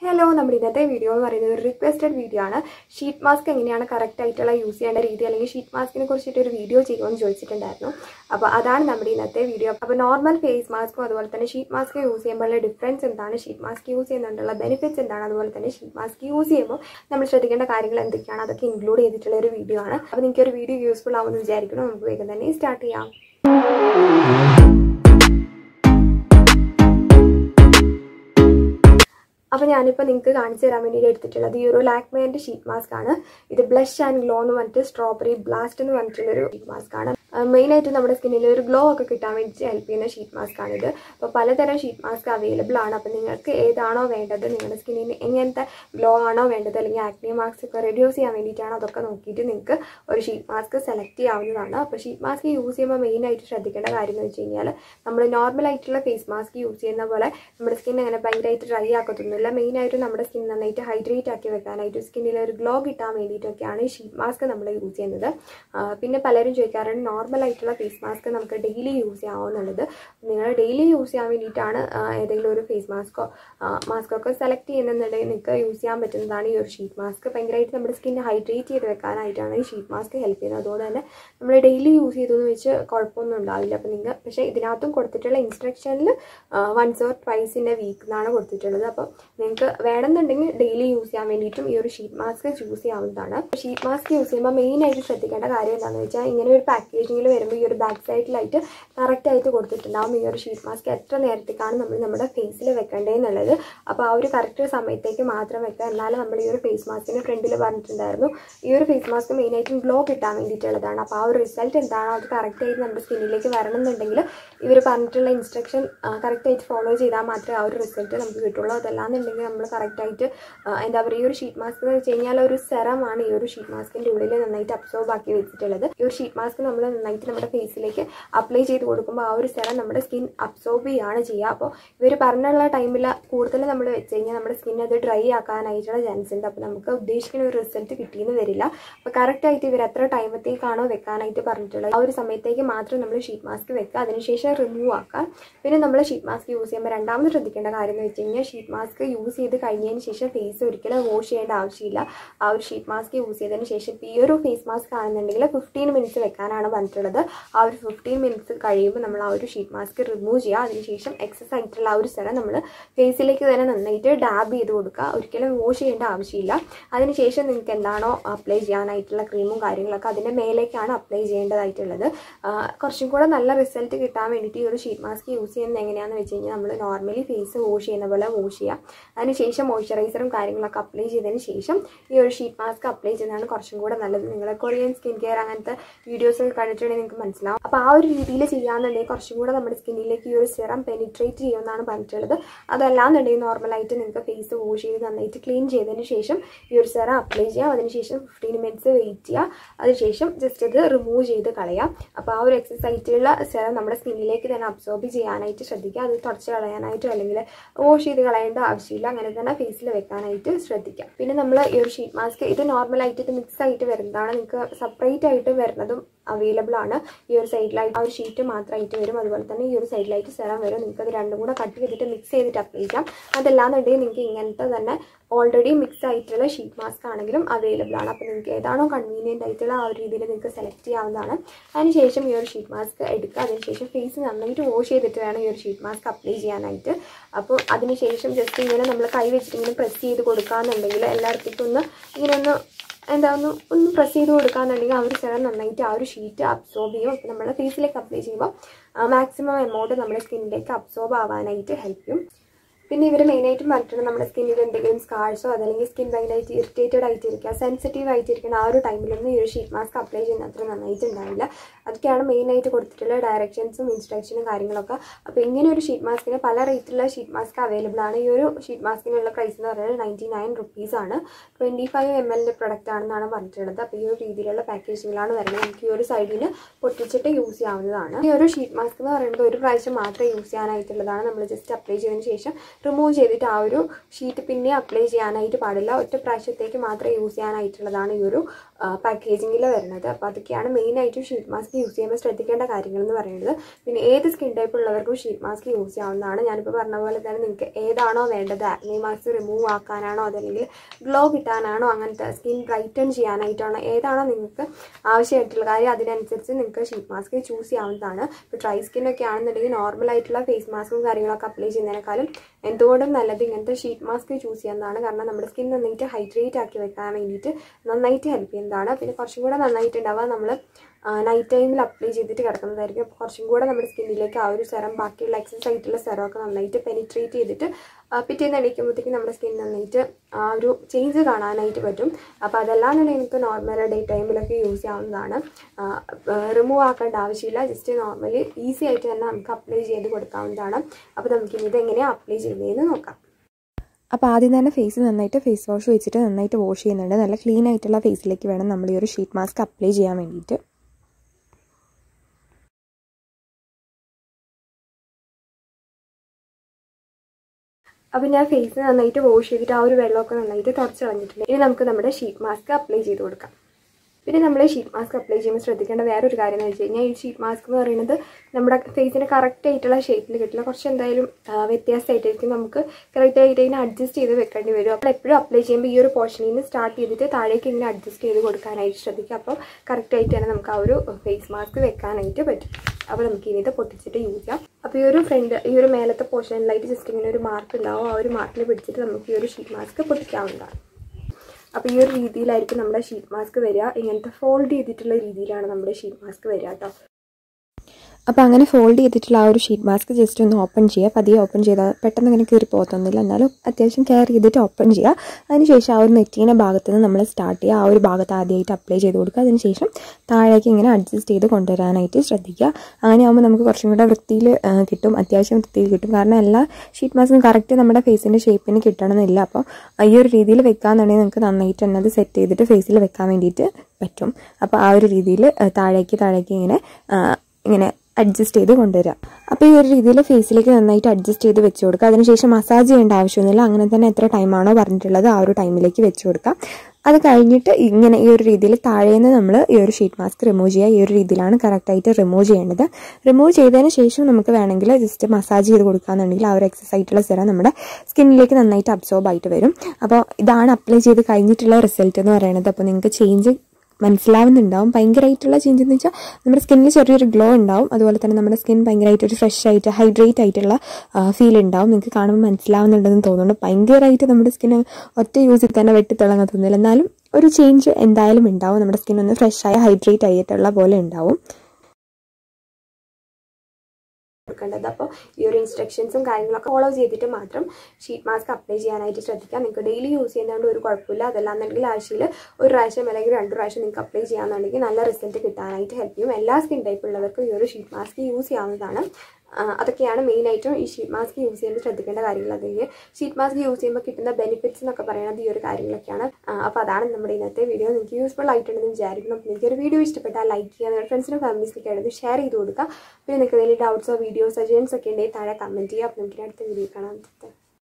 hello നമ്മുടെ ഇന്നത്തെ video എന്ന് പറയുന്നത് ഒരു റിക്വസ്റ്റഡ് വീഡിയോ ആണ് ഷീറ്റ് മാസ്ക് എങ്ങനെയാണ് കറക്റ്റ് ആയിട്ടുള്ള യൂസ് ചെയ്യേണ്ട രീതി അല്ലെങ്കിൽ ഷീറ്റ് മാസ്കിനെ കുറിച്ചിട്ട് ഒരു വീഡിയോ ചെയ്യുമെന്ന് ചോദിച്ചിട്ടുണ്ടായിരുന്നു അപ്പോൾ അതാണ് നമ്മുടെ ഇന്നത്തെ വീഡിയോ അപ്പോൾ നോർമൽ ഫേസ് മാസ്കും അതുപോലെ തന്നെ ഷീറ്റ് മാസ്ക് യൂസ് ചെയ്യുമ്പോഴുള്ള ഡിഫറൻസ് എന്താണ് ഷീറ്റ് മാസ്ക് യൂസ് ചെയ്യുന്നതുകൊണ്ടുള്ള ബെനിഫിറ്റ്സ് എന്താണ് അതുപോലെ തന്നെ ഷീറ്റ് മാസ്ക് യൂസ് ചെയ്യുമ്പോൾ നമ്മൾ ശ്രദ്ധിക്കേണ്ട കാര്യങ്ങൾ എന്തൊക്കെയാണ് അതൊക്കെ ഇൻക്ലൂഡ് ചെയ്തിട്ടുള്ള ഒരു വീഡിയോ ആണ് അപ്പോൾ നിങ്ങൾക്ക് ഒരു വീഡിയോ യൂസ്ഫുൾ ആവുമെന്ന് വിചാരിക്കണം നമുക്ക് വേഗം തന്നെ സ്റ്റാർട്ട് ചെയ്യാം അപ്പോൾ ഞാനിപ്പോൾ നിങ്ങൾക്ക് കാണിച്ചു തരാൻ വേണ്ടിയിട്ട് എടുത്തിട്ടുള്ളത് ഈ ഒരു ലാക്മേൻ്റെ ഷീറ്റ് മാസ്ക് ആണ് ഇത് ബ്ലഷ് ആൻഡ് ഗ്ലോ എന്ന് പറഞ്ഞിട്ട് സ്ട്രോബെറി ബ്ലാസ്റ്റ് എന്ന് പറഞ്ഞിട്ടുള്ളൊരു ഷീറ്റ് മാസ്ക് ആണ് മെയിനായിട്ട് നമ്മുടെ സ്കിന്നിൽ ഒരു ഗ്ലോ ഒക്കെ കിട്ടാൻ വേണ്ടി ഹെൽപ്പ് ചെയ്യുന്ന ഷീറ്റ് മാസ്ക് ആണിത് അപ്പോൾ പലതരം ഷീറ്റ് മാസ്ക് അവൈലബിൾ ആണ് അപ്പോൾ നിങ്ങൾക്ക് ഏതാണോ വേണ്ടത് നിങ്ങളുടെ സ്കിന്നിന് എങ്ങനത്തെ ഗ്ലോ ആണോ വേണ്ടത് അല്ലെങ്കിൽ ആക്നി മാസ്ക് ഒക്കെ റെഡ്യൂസ് ചെയ്യാൻ വേണ്ടിയിട്ടാണ് അതൊക്കെ നോക്കിയിട്ട് നിങ്ങൾക്ക് ഒരു ഷീറ്റ് മാസ്ക് സെലക്ട് ചെയ്യാവുന്നതാണ് അപ്പോൾ ഷീറ്റ് മാസ്ക് യൂസ് ചെയ്യുമ്പോൾ മെയിനായിട്ട് ശ്രദ്ധിക്കേണ്ട കാര്യം എന്ന് വെച്ച് കഴിഞ്ഞാൽ നമ്മൾ നോർമൽ ആയിട്ടുള്ള ഫേസ് മാസ്ക് യൂസ് ചെയ്യുന്ന പോലെ നമ്മുടെ സ്കിൻ അങ്ങനെ ഭയങ്കരമായിട്ട് ഡ്രൈ ആക്കത്തൊന്നുമില്ല മെയിനായിട്ട് നമ്മുടെ സ്കിൻ നന്നായിട്ട് ഹൈഡ്രേറ്റ് ആക്കി വെക്കാനായിട്ട് സ്കിന്നിൽ ഒരു ഗ്ലോ കിട്ടാൻ വേണ്ടിയിട്ടൊക്കെയാണ് ഈ ഷീറ്റ് മാസ്ക് നമ്മൾ യൂസ് ചെയ്യുന്നത് പിന്നെ പലരും ചോദിക്കാറുണ്ട് നോർമൽ ആയിട്ടുള്ള ഫേസ് മാസ്ക് നമുക്ക് ഡെയിലി യൂസ് ചെയ്യാവുന്നുള്ളത് നിങ്ങൾ ഡെയിലി യൂസ് ചെയ്യാൻ വേണ്ടിയിട്ടാണ് ഏതെങ്കിലും ഒരു ഫേസ് മാസ്കോ മാസ്കൊക്കെ സെലക്ട് ചെയ്യുന്നുണ്ടെങ്കിൽ നിങ്ങൾക്ക് യൂസ് ചെയ്യാൻ പറ്റുന്നതാണ് ഈ ഒരു ഷീറ്റ് മാസ്ക് ഭയങ്കരമായിട്ട് നമ്മുടെ സ്കിൻ ഹൈഡ്രേറ്റ് ചെയ്ത് വെക്കാനായിട്ടാണ് ഈ ഷീറ്റ് മാസ്ക് ഹെൽപ്പ് ചെയ്യുന്നത് അതുകൊണ്ട് തന്നെ നമ്മൾ ഡെയിലി യൂസ് ചെയ്തെന്ന് വെച്ച് കുഴപ്പമൊന്നും ഉണ്ടാവില്ല അപ്പോൾ നിങ്ങൾ പക്ഷേ ഇതിനകത്തും കൊടുത്തിട്ടുള്ള ഇൻസ്ട്രക്ഷനിൽ once or twice in a week എന്നാണ് കൊടുത്തിട്ടുള്ളത് അപ്പോൾ നിങ്ങൾക്ക് വേണമെന്നുണ്ടെങ്കിൽ ഡെയിലി യൂസ് ചെയ്യാൻ വേണ്ടിയിട്ടും ഈ ഒരു ഷീറ്റ് മാസ്ക് ചൂസ് ചെയ്യാവുന്നതാണ് ഷീറ്റ് മാസ്ക് യൂസ് ചെയ്യുമ്പോൾ മെയിനായിട്ട് ശ്രദ്ധിക്കേണ്ട കാര്യം എന്താണെന്ന് വെച്ചാൽ ഇങ്ങനെ ഒരു പാക്കേജിങ്ങിൽ വരുമ്പോൾ ഈ ഒരു ബാക്ക് സൈഡിലായിട്ട് കറക്റ്റായിട്ട് കൊടുത്തിട്ടുണ്ടാവും ഈ ഒരു ഷീറ്റ് മാസ്ക് എത്ര നേരത്തേക്കാണ് നമ്മൾ നമ്മുടെ ഫേസിൽ വെക്കേണ്ടതെന്നുള്ളത് അപ്പോൾ ആ ഒരു കറക്റ്റ് സമയത്തേക്ക് മാത്രം വെക്കുക എന്നാലും നമ്മൾ ഈ ഒരു ഫേസ് മാസ്കിന് ഫ്രണ്ടിൽ പറഞ്ഞിട്ടുണ്ടായിരുന്നു ഈ ഒരു ഫേസ് മാസ്ക് മെയിനായിട്ടും ഗ്ലോ കിട്ടാൻ വേണ്ടിയിട്ടുള്ളതാണ് അപ്പോൾ ആ ഒരു റിസൾട്ട് എന്താണോ അത് കറക്റ്റായിട്ട് നമ്മുടെ സ്കിന്നിലേക്ക് വരണം എന്നുണ്ടെങ്കിൽ ഇവർ പറഞ്ഞിട്ടുള്ള ഇൻസ്ട്രക്ഷൻ കറക്റ്റായിട്ട് ഫോളോ ചെയ്താൽ മാത്രമേ ആ ഒരു റിസൾട്ട് നമുക്ക് കിട്ടുള്ളൂ അതല്ലാന്നുണ്ടെങ്കിൽ നമ്മൾ കറക്റ്റായിട്ട് എന്താ പറയുക ഈ ഒരു ഷീറ്റ് മാസ്ക് എന്ന് വെച്ച് കഴിഞ്ഞാൽ ഒരു സെറമാണ് ഈ ഒരു ഷീറ്റ് മാസ്കിൻ്റെ ഉള്ളിൽ നന്നായിട്ട് അബ്സോർബ് ആക്കി വെച്ചിട്ടുള്ളത് ഈ ഒരു ഷീറ്റ് മാസ്ക് നമ്മൾ നന്നായിട്ട് നമ്മുടെ ഫേസിലേക്ക് അപ്ലൈ ചെയ്ത് കൊടുക്കുമ്പോൾ ആ ഒരു സെറം നമ്മുടെ സ്കിൻ അബ്സോർബ് ചെയ്യുകയാണ് ചെയ്യുക അപ്പോൾ ഇവർ പറഞ്ഞുള്ള ടൈമിൽ കൂടുതൽ നമ്മൾ വെച്ച് കഴിഞ്ഞാൽ നമ്മുടെ സ്കിൻ അത് ഡ്രൈ ആക്കാനായിട്ടുള്ള ചാൻസ് ഉണ്ട് അപ്പോൾ നമുക്ക് ഉദ്ദേശിക്കുന്ന ഒരു റിസൾട്ട് കിട്ടിയെന്ന് വരില്ല അപ്പോൾ കറക്റ്റായിട്ട് ഇവർ എത്ര ടൈമത്തേക്കാണോ വെക്കാനായിട്ട് പറഞ്ഞിട്ടുള്ളത് ആ ഒരു സമയത്തേക്ക് മാത്രം നമ്മൾ ഷീറ്റ് മാസ്ക് വെക്കുക അതിനുശേഷം റിമൂവ് ആക്കുക പിന്നെ നമ്മൾ ഷീറ്റ് മാസ്ക് യൂസ് ചെയ്യുമ്പോൾ രണ്ടാമത് ശ്രദ്ധിക്കേണ്ട കാര്യം എന്ന് വെച്ച് കഴിഞ്ഞാൽ ഷീറ്റ് മാസ്ക് യൂസ് ചെയ്ത് കഴിഞ്ഞതിന് ശേഷം ഫേസ് ഒരിക്കലും വാഷ് ചെയ്യേണ്ട ആവശ്യമില്ല ആ ഒരു ഷീറ്റ് മാസ്ക് യൂസ് ചെയ്തതിന് ശേഷം ഈ ഒരു ഫേസ് മാസ്ക് ആണെന്നുണ്ടെങ്കിൽ ഫിഫ്റ്റീൻ മിനിറ്റ്സ് വെക്കാനാണ് പറഞ്ഞിട്ടുള്ളത് ആ ഒരു ഫിഫ്റ്റീൻ മിനിറ്റ്സ് കഴിയുമ്പോൾ നമ്മൾ ആ ഒരു ഷീറ്റ് മാസ്ക് റിമൂവ് ചെയ്യുക അതിനുശേഷം എക്സസ് ആയിട്ടുള്ള ആ ഒരു സ്ഥലം നമ്മൾ ഫേസിലേക്ക് തന്നെ നന്നായിട്ട് ഡാബ് ചെയ്ത് കൊടുക്കുക ഒരിക്കലും വാഷ് ചെയ്യേണ്ട ആവശ്യമില്ല അതിനുശേഷം നിങ്ങൾക്ക് എന്താണോ അപ്ലൈ ചെയ്യാനായിട്ടുള്ള ക്രീമും കാര്യങ്ങളൊക്കെ അതിൻ്റെ മേലേക്കാണ് അപ്ലൈ ചെയ്യേണ്ടതായിട്ടുള്ളത് കുറച്ചും കൂടെ നല്ല റിസൾട്ട് കിട്ടാൻ വേണ്ടിയിട്ട് ഈ ഒരു ഷീറ്റ് മാസ്ക് യൂസ് ചെയ്യുന്നത് എങ്ങനെയാണെന്ന് വെച്ച് കഴിഞ്ഞാൽ നമ്മൾ നോർമലി ഫേസ് വാഷ് ചെയ്യുന്ന പോലെ വാഷ് ചെയ്യുക അതിനുശേഷം മോയ്സ്ചറൈസറും കാര്യങ്ങളൊക്കെ അപ്ലൈ ചെയ്തതിന് ശേഷം ഈ ഒരു ഷീറ്റ് മാസ്ക് അപ്ലൈ ചെയ്യുന്നതാണ് കുറച്ചും കൂടെ നല്ലത് നിങ്ങൾ കൊറിയൻ സ്കിൻ കെയർ അങ്ങനത്തെ വീഡിയോസ് ഒക്കെ കണ്ടിട്ടുണ്ടെങ്കിൽ നിങ്ങൾക്ക് മനസ്സിലാവും അപ്പോൾ ആ ഒരു രീതിയിൽ ചെയ്യാന്നുണ്ടെങ്കിൽ കുറച്ചും കൂടെ നമ്മുടെ സ്കിന്നിലേക്ക് ഈ ഒരു സിറം പെനിട്രേറ്റ് ചെയ്യുമെന്നാണ് പറഞ്ഞിട്ടുള്ളത് അതല്ലാന്നുണ്ടെങ്കിൽ നോർമലായിട്ട് നിങ്ങൾക്ക് ഫേസ് വാഷ് ചെയ്ത് നന്നായിട്ട് ക്ലീൻ ചെയ്തതിന് ശേഷം ഈ ഒരു സിറം അപ്ലൈ ചെയ്യാം അതിനുശേഷം ഫിഫ്റ്റീൻ മിനിറ്റ്സ് വെയിറ്റ് ചെയ്യുക അതിനുശേഷം ജസ്റ്റ് അത് റിമൂവ് ചെയ്ത് കളയാം അപ്പോൾ ആ ഒരു എക്സസ് ആയിട്ടുള്ള സിറം നമ്മുടെ സ്കിന്നിലേക്ക് തന്നെ അബ്സോർബ് ചെയ്യാനായിട്ട് ശ്രദ്ധിക്കുക അത് തുടച്ച് കളയാനായിട്ടോ അല്ലെങ്കിൽ വാഷ് ചെയ്ത് കളയേണ്ട ആവശ്യമില്ല അങ്ങനെ തന്നെ ഫേസിൽ വെക്കാനായിട്ട് ശ്രദ്ധിക്കാം പിന്നെ നമ്മൾ ഈ ഒരു ഷീറ്റ് മാസ്ക് ഇത് നോർമലായിട്ട് ഇത് മിക്സ് ആയിട്ട് വരുന്നതാണ് നിങ്ങൾക്ക് സെപ്പറേറ്റ് ആയിട്ട് വരുന്നതും അവൈലബിൾ ആണ് ഈ ഒരു സൈഡിലായിട്ട് ആ ഒരു ഷീറ്റ് മാത്രമായിട്ട് വരും അതുപോലെ തന്നെ ഈ ഒരു സൈഡിലായിട്ട് സെറം വരും നിങ്ങൾക്ക് അത് രണ്ടും കൂടെ കട്ട് ചെയ്തിട്ട് മിക്സ് ചെയ്തിട്ട് അപ്ലൈ ചെയ്യാം അതല്ലാന്നുണ്ടെങ്കിൽ നിങ്ങൾക്ക് ഇങ്ങനത്തെ തന്നെ ഓൾറെഡി മിക്സ് ആയിട്ടുള്ള ഷീറ്റ് മാസ്ക് ആണെങ്കിലും അവൈലബിൾ ആണ് അപ്പോൾ നിങ്ങൾക്ക് ഏതാണോ കൺവീനിയൻ്റ് ആയിട്ടുള്ള ആ ഒരു രീതിയിൽ നിങ്ങൾക്ക് സെലക്ട് ചെയ്യാവുന്നതാണ് അതിനുശേഷം ഈ ഒരു ഷീറ്റ് മാസ്ക് എടുക്കുക അതിനുശേഷം ഫേസ് നന്നായിട്ട് വാഷ് ചെയ്തിട്ട് വേണം ഈ ഒരു ഷീറ്റ് മാസ്ക് അപ്ലൈ ചെയ്യാനായിട്ട് അപ്പോൾ അതിനുശേഷം ജസ്റ്റ് ഇങ്ങനെ നമ്മൾ കൈ വെച്ചിട്ട് ഇങ്ങനെ പ്രസ് ചെയ്ത് കൊടുക്കുകയെന്നുണ്ടെങ്കിൽ എല്ലായിടത്തേക്കും ഒന്ന് ഇങ്ങനെ ഒന്ന് എന്താ ഒന്ന് ഒന്ന് പ്രസ് ചെയ്ത് കൊടുക്കുകയെന്നുണ്ടെങ്കിൽ ആ ഒരു സ്ഥലം നന്നായിട്ട് ആ ഒരു ഷീറ്റ് അബ്സോർബ് ചെയ്യും അപ്പോൾ നമ്മൾ ഫേസിലേക്ക് അപ്ലൈ ചെയ്യുമ്പോൾ മാക്സിമം എമൗണ്ട് നമ്മുടെ സ്കിന്നിലേക്ക് അബ്സോർബ് ആവാനായിട്ട് ഹെൽപ്പ് ചെയ്യും പിന്നെ ഇവർ മെയിനായിട്ടും പറഞ്ഞിട്ടുണ്ട് നമ്മുടെ സ്കിന്നിൽ എന്തെങ്കിലും സ്കാർസോ അതല്ലെങ്കിൽ സ്കിൻ ഭയങ്കരമായിട്ട് ഇറിറ്റേറ്റഡ് ആയിട്ടിരിക്കുക സെൻസിറ്റീവ് ആയിട്ടിരിക്കുന്ന ആ ഒരു ടൈമിലൊന്നും ഈ ഒരു ഷീറ്റ് മാസ്ക് അപ്ലൈ ചെയ്യുന്ന അത്ര നന്നായിട്ട് ഉണ്ടാവില്ല അതൊക്കെയാണ് മെയിനായിട്ട് കൊടുത്തിട്ടുള്ള ഡയറക്ഷൻസും ഇൻസ്ട്രക്ഷനും കാര്യങ്ങളൊക്കെ അപ്പോൾ ഇങ്ങനെ ഒരു ഷീറ്റ് മാസ്കിന് പല റേറ്റിലുള്ള ഷീറ്റ് മാസ്ക് അവൈലബിൾ ആണ് ഈ ഒരു ഷീറ്റ് മാസ്കിനുള്ള പ്രൈസ് എന്ന് പറയുന്നത് നയൻറ്റി നയൻ റുപ്പീസ് ആണ് ട്വൻറ്റി ഫൈവ് എം എല്ലിൻ്റെ പ്രൊഡക്റ്റ് ആണെന്നാണ് പറഞ്ഞിട്ടുള്ളത് അപ്പോൾ ഈ ഒരു രീതിയിലുള്ള പാക്കേജിങ്ങിലാണ് വരുന്നത് നമുക്ക് ഈ ഒരു സൈഡിൽ പൊട്ടിച്ചിട്ട് യൂസ് ചെയ്യാവുന്നതാണ് ഈ ഒരു ഷീറ്റ് മാസ്ക് എന്ന് പറയുന്നത് ഒരു പ്രാവശ്യം മാത്രമേ യൂസ് ചെയ്യാനായിട്ടുള്ളതാണ് നമ്മൾ ജസ്റ്റ് അപ്ലൈ ചെയ്തതിന് ശേഷം റിമൂവ് ചെയ്തിട്ട് ആ ഒരു ഷീറ്റ് പിന്നെ അപ്ലൈ ചെയ്യാനായിട്ട് പാടില്ല ഒറ്റ പ്രാവശ്യത്തേക്ക് മാത്രമേ യൂസ് ചെയ്യാനായിട്ടുള്ളതാണ് ഈ ഒരു പാക്കേജിങ്ങിൽ വരുന്നത് അപ്പോൾ അതൊക്കെയാണ് മെയിനായിട്ടും ഷീറ്റ് മാസ്ക് യൂസ് ചെയ്യുമ്പോൾ ശ്രദ്ധിക്കേണ്ട കാര്യങ്ങൾ എന്ന് പറയുന്നത് പിന്നെ ഏത് സ്കിൻ ടൈപ്പ് ഉള്ളവർക്കും ഷീറ്റ് മാസ്ക് യൂസ് ചെയ്യാവുന്നതാണ് ഞാനിപ്പോൾ പറഞ്ഞ പോലെ തന്നെ നിങ്ങൾക്ക് ഏതാണോ വേണ്ടത് ആക്നി മാസ്ക് റിമൂവ് ആക്കാനാണോ അതല്ലെങ്കിൽ ഗ്ലോ കിട്ടാനാണോ അങ്ങനത്തെ സ്കിൻ ബ്രൈറ്റൺ ചെയ്യാനായിട്ടാണോ ഏതാണോ നിങ്ങൾക്ക് ആവശ്യമായിട്ടുള്ള കാര്യം അതിനനുസരിച്ച് നിങ്ങൾക്ക് ഷീറ്റ് മാസ്ക് ചൂസ് ചെയ്യാവുന്നതാണ് ഇപ്പോൾ ഡ്രൈ സ്കിന്നൊക്കെ ആണെന്നുണ്ടെങ്കിൽ നോർമൽ ആയിട്ടുള്ള ഫേസ് മാസ്കും കാര്യങ്ങളൊക്കെ അപ്ലൈ ചെയ്യുന്നതിനേക്കാളും എന്തുകൊണ്ടും നല്ലത് ഇങ്ങനത്തെ ഷീറ്റ് മാസ്ക് ചൂസ് ചെയ്യുന്നതാണ് കാരണം നമ്മുടെ സ്കിൻ നന്നായിട്ട് ഹൈഡ്രേറ്റ് ആക്കി വെക്കാൻ വേണ്ടിയിട്ട് നന്നായിട്ട് ഹെൽപ്പ് ചെയ്യുന്നതാണ് പിന്നെ കുറച്ചും കൂടെ നന്നായിട്ടുണ്ടാവുക നമ്മൾ നൈറ്റ് ടൈമിൽ അപ്ലൈ ചെയ്തിട്ട് കിടക്കുന്നതായിരിക്കും അപ്പോൾ കുറച്ചും കൂടെ നമ്മുടെ സ്കിന്നിലേക്ക് ആ ഒരു സെറം ബാക്കിയുള്ള എക്സസ് ആയിട്ടുള്ള സെറമൊക്കെ നന്നായിട്ട് പെനിട്രേറ്റ് ചെയ്തിട്ട് ആ, പിറ്റേന്ന് എണീക്കുമ്പോഴത്തേക്കും നമ്മുടെ സ്കിൻ നന്നായിട്ട് ആ ഒരു ചേഞ്ച് കാണാനായിട്ട് പറ്റും അപ്പോൾ അതല്ലാന്നുണ്ടെങ്കിൽ നിങ്ങൾക്ക് നോർമൽ ഡേ ടൈമിലൊക്കെ യൂസ് ചെയ്യാവുന്നതാണ് റിമൂവ് ആക്കേണ്ട ആവശ്യമില്ല ജസ്റ്റ് നോർമലി ഈസി ആയിട്ട് തന്നെ നമുക്ക് അപ്ലൈ ചെയ്ത് കൊടുക്കാവുന്നതാണ് അപ്പോൾ നമുക്കിനി ഇത് എങ്ങനെയാണ് അപ്ലൈ ചെയ്യുന്നതെന്ന് നോക്കാം അപ്പോൾ ആദ്യം തന്നെ ഫേസ് നന്നായിട്ട് ഫേസ് വാഷ് വെച്ചിട്ട് നന്നായിട്ട് വാഷ് ചെയ്യുന്നുണ്ട് നല്ല ക്ലീൻ ആയിട്ടുള്ള ഫേസിലേക്ക് വേണം നമ്മൾ ഈ ഒരു ഷീറ്റ് മാസ്ക് അപ്ലൈ ചെയ്യാൻ വേണ്ടിയിട്ട് അപ്പോൾ ഞാൻ ഫേസ് നന്നായിട്ട് വാഷ് ചെയ്തിട്ട് ആ ഒരു വെള്ളമൊക്കെ നന്നായിട്ട് തുടച്ച് കളഞ്ഞിട്ടുണ്ട് ഇനി നമുക്ക് നമ്മുടെ ഷീറ്റ് മാസ്ക് അപ്ലൈ ചെയ്ത് കൊടുക്കാം പിന്നെ നമ്മൾ ഷീറ്റ് മാസ്ക് അപ്ലൈ ചെയ്യുമ്പോൾ ശ്രദ്ധിക്കേണ്ട വേറൊരു കാര്യം എന്ന് വെച്ച് കഴിഞ്ഞാൽ ഈ ഷീറ്റ് മാസ്ക് എന്ന് പറയുന്നത് നമ്മുടെ ഫേസിന് കറക്റ്റ് ആയിട്ടുള്ള ഷേപ്പിൽ കിട്ടില്ല കുറച്ച് എന്തായാലും ആ, വ്യത്യാസമായിട്ടായിരിക്കും നമുക്ക് കറക്റ്റ് ആയിട്ട് ഇതിനെ അഡ്ജസ്റ്റ് ചെയ്ത് വെക്കേണ്ടി വരും അപ്പോൾ എപ്പോഴും അപ്ലൈ ചെയ്യുമ്പോൾ ഈ ഒരു പോർഷനിൽ നിന്ന് സ്റ്റാർട്ട് ചെയ്തിട്ട് താഴേക്ക് ഇങ്ങനെ അഡ്ജസ്റ്റ് ചെയ്ത് കൊടുക്കാനായിട്ട് ശ്രദ്ധിക്കുക അപ്പോൾ കറക്റ്റ് ആയിട്ട് തന്നെ നമുക്ക് ആ ഒരു ഫേസ് മാസ്ക് വെക്കാനായിട്ട് പറ്റും അപ്പോൾ നമുക്ക് ഇനി ഇത് പൊട്ടിച്ചിട്ട് യൂസ് ചെയ്യാം അപ്പോൾ ഈ ഒരു ഫ്രണ്ട് ഈ ഒരു മേലത്തെ പോർഷനിലായിട്ട് ജസ്റ്റ് ഇങ്ങനെ ഒരു മാർക്ക് ഉണ്ടാവും ആ ഒരു മാർക്കിൽ പിടിച്ചിട്ട് നമുക്ക് ഈ ഒരു ഷീറ്റ് മാസ്ക് പൊട്ടിക്കാവുന്നതാണ് അപ്പോൾ ഈ ഒരു രീതിയിലായിരിക്കും നമ്മുടെ ഷീറ്റ് മാസ്ക് വരിക ഇങ്ങനത്തെ ഫോൾഡ് ചെയ്തിട്ടുള്ള രീതിയിലാണ് നമ്മുടെ ഷീറ്റ് മാസ്ക് വരിക കേട്ടോ അപ്പോൾ അങ്ങനെ ഫോൾഡ് ചെയ്തിട്ടുള്ള ആ ഒരു ഷീറ്റ് മാസ്ക് ജസ്റ്റ് ഒന്ന് ഓപ്പൺ ചെയ്യുക പതിയെ ഓപ്പൺ ചെയ്താൽ പെട്ടെന്ന് ഇങ്ങനെ കീറി പോകത്തൊന്നുമില്ല എന്നാലും അത്യാവശ്യം കെയർ ചെയ്തിട്ട് ഓപ്പൺ ചെയ്യുക അതിനുശേഷം ആ ഒരു നെറ്റീൻ്റെ ഭാഗത്ത് നിന്ന് നമ്മൾ സ്റ്റാർട്ട് ചെയ്യുക ആ ഒരു ഭാഗത്ത് ആദ്യമായിട്ട് അപ്ലൈ ചെയ്ത് കൊടുക്കുക അതിനുശേഷം താഴേക്ക് ഇങ്ങനെ അഡ്ജസ്റ്റ് ചെയ്ത് കൊണ്ടുവരാനായിട്ട് ശ്രദ്ധിക്കുക അങ്ങനെ ആകുമ്പോൾ നമുക്ക് കുറച്ചും കൂടെ വൃത്തിയിൽ ആ, കിട്ടും അത്യാവശ്യം വൃത്തിയിൽ കിട്ടും കാരണം എല്ലാ ഷീറ്റ് മാസ്കും കറക്റ്റ് നമ്മുടെ ഫേസിൻ്റെ ഷേപ്പിന് കിട്ടണമെന്നില്ല അപ്പോൾ ഈ ഒരു രീതിയിൽ വെക്കാന്നുണ്ടെങ്കിൽ നിങ്ങൾക്ക് നന്നായിട്ട് തന്നെ അത് സെറ്റ് ചെയ്തിട്ട് ഫേസിൽ വെക്കാൻ വേണ്ടിയിട്ട് പറ്റും അപ്പോൾ ആ ഒരു രീതിയിൽ താഴേക്ക് താഴേക്ക് ഇങ്ങനെ ആ, ഇങ്ങനെ അഡ്ജസ്റ്റ് ചെയ്ത് കൊണ്ടുവരിക അപ്പോൾ ഈ ഒരു രീതിയിൽ ഫേസിലേക്ക് നന്നായിട്ട് അഡ്ജസ്റ്റ് ചെയ്ത് വെച്ച് കൊടുക്കുക അതിനുശേഷം മസാജ് ചെയ്യേണ്ട ആവശ്യമൊന്നുമില്ല അങ്ങനെ തന്നെ എത്ര ടൈമാണോ പറഞ്ഞിട്ടുള്ളത് ആ ഒരു ടൈമിലേക്ക് വെച്ച് കൊടുക്കുക അത് കഴിഞ്ഞിട്ട് ഇങ്ങനെ ഈ ഒരു രീതിയിൽ താഴേന്ന് നമ്മൾ ഈ ഒരു ഷീറ്റ് മാസ്ക് റിമൂവ് ചെയ്യുക ഈ ഒരു രീതിയിലാണ് കറക്റ്റായിട്ട് റിമൂവ് ചെയ്യേണ്ടത് റിമൂവ് ചെയ്തതിന് ശേഷം നമുക്ക് വേണമെങ്കിൽ ജസ്റ്റ് മസാജ് ചെയ്ത് കൊടുക്കുകയെന്നുണ്ടെങ്കിൽ ആ ഒരു എക്സസൈസ് ആയിട്ടുള്ള സിറം നമ്മുടെ സ്കിന്നിലേക്ക് നന്നായിട്ട് അബ്സോർബ് ആയിട്ട് വരും അപ്പോൾ ഇതാണ് അപ്ലൈ ചെയ്ത് കഴിഞ്ഞിട്ടുള്ള റിസൾട്ട് എന്ന് പറയുന്നത് അപ്പോൾ നിങ്ങൾക്ക് ചേഞ്ച് മനസ്സിലാവുന്നുണ്ടാവും ഭയങ്കരമായിട്ടുള്ള ചേഞ്ച് എന്ന് വെച്ചാൽ നമ്മുടെ സ്കിന്നിൽ ചെറിയൊരു ഗ്ലോ ഉണ്ടാവും അതുപോലെ തന്നെ നമ്മുടെ സ്കിൻ ഭയങ്കരമായിട്ട് ഒരു ഫ്രഷ് ആയിട്ട് ഹൈഡ്രേറ്റ് ആയിട്ടുള്ള ഫീൽ ഉണ്ടാവും നിങ്ങൾക്ക് കാണുമ്പോൾ മനസ്സിലാവുന്നുണ്ടെന്ന് തോന്നുന്നു ഭയങ്കരമായിട്ട് നമ്മുടെ സ്കിൻ ഒറ്റ യൂസിൽ തന്നെ വെട്ടിത്തിളങ്ങാൻ തോന്നില്ല എന്നാലും ഒരു ചേഞ്ച് എന്തായാലും ഉണ്ടാവും നമ്മുടെ സ്കിൻ ഒന്ന് ഫ്രഷ് ആയി ഹൈഡ്രേറ്റ് ആയിട്ടുള്ള പോലെ ഉണ്ടാവും കൊടുക്കേണ്ടത് അപ്പോൾ ഈ ഒരു ഇൻസ്ട്രക്ഷൻസും കാര്യങ്ങളൊക്കെ ഫോളോ ചെയ്തിട്ട് മാത്രം ഷീറ്റ് മാസ്ക് അപ്ലൈ ചെയ്യാനായിട്ട് ശ്രദ്ധിക്കാം നിങ്ങൾക്ക് ഡെയിലി യൂസ് ചെയ്യുന്നതുകൊണ്ട് ഒരു കുഴപ്പമില്ല അതല്ലാന്നുണ്ടെങ്കിൽ ആഴ്ചയിൽ ഒരു പ്രാവശ്യം അല്ലെങ്കിൽ രണ്ട് പ്രാവശ്യം നിങ്ങൾക്ക് അപ്ലൈ ചെയ്യാന്നുണ്ടെങ്കിൽ നല്ല റിസൾട്ട് കിട്ടാനായിട്ട് ഹെൽപ്പ് ചെയ്യും എല്ലാ സ്കിൻ ടൈപ്പ് ഉള്ളവർക്കും ഈ ഒരു ഷീറ്റ് മാസ്ക് യൂസ് ചെയ്യാവുന്നതാണ് ആ, അതൊക്കെയാണ് മെയിനായിട്ടും ഈ ഷീറ്റ് മാസ്ക് യൂസ് ചെയ്യുമ്പോൾ ശ്രദ്ധിക്കേണ്ട കാര്യങ്ങൾ അല്ലെങ്കിൽ ഷീറ്റ് മാസ്ക് യൂസ് ചെയ്യുമ്പോൾ കിട്ടുന്ന ബെനിഫിറ്റ്സ് എന്നൊക്കെ പറയുന്നത് ഈ ഒരു കാര്യങ്ങളൊക്കെയാണ് അപ്പോൾ അതാണ് നമ്മുടെ ഇന്നത്തെ വീഡിയോ നിങ്ങൾക്ക് യൂസ്ഫുൾ ആയിട്ടുണ്ടെന്ന് വിചാരിക്കുന്നു അപ്പോൾ നിങ്ങൾക്ക് ഒരു വീഡിയോ ഇഷ്ടപ്പെട്ടാൽ ലൈക്ക് ചെയ്യുക നിങ്ങളുടെ ഫ്രണ്ട്സിനും ഫാമിലീസിനൊക്കെ ആയിട്ട് ഷെയർ ചെയ്ത് കൊടുക്കുക പിന്നെ നിങ്ങൾക്ക് എന്തെങ്കിലും ഡൗട്ട്സോ വീഡിയോ സജഷൻസ് ഒക്കെ ഉണ്ടെങ്കിൽ താഴെ കമൻറ്റ് ചെയ്യുക അപ്പോൾ നമുക്ക് ഇനി അടുത്ത വീഡിയോ കാണാം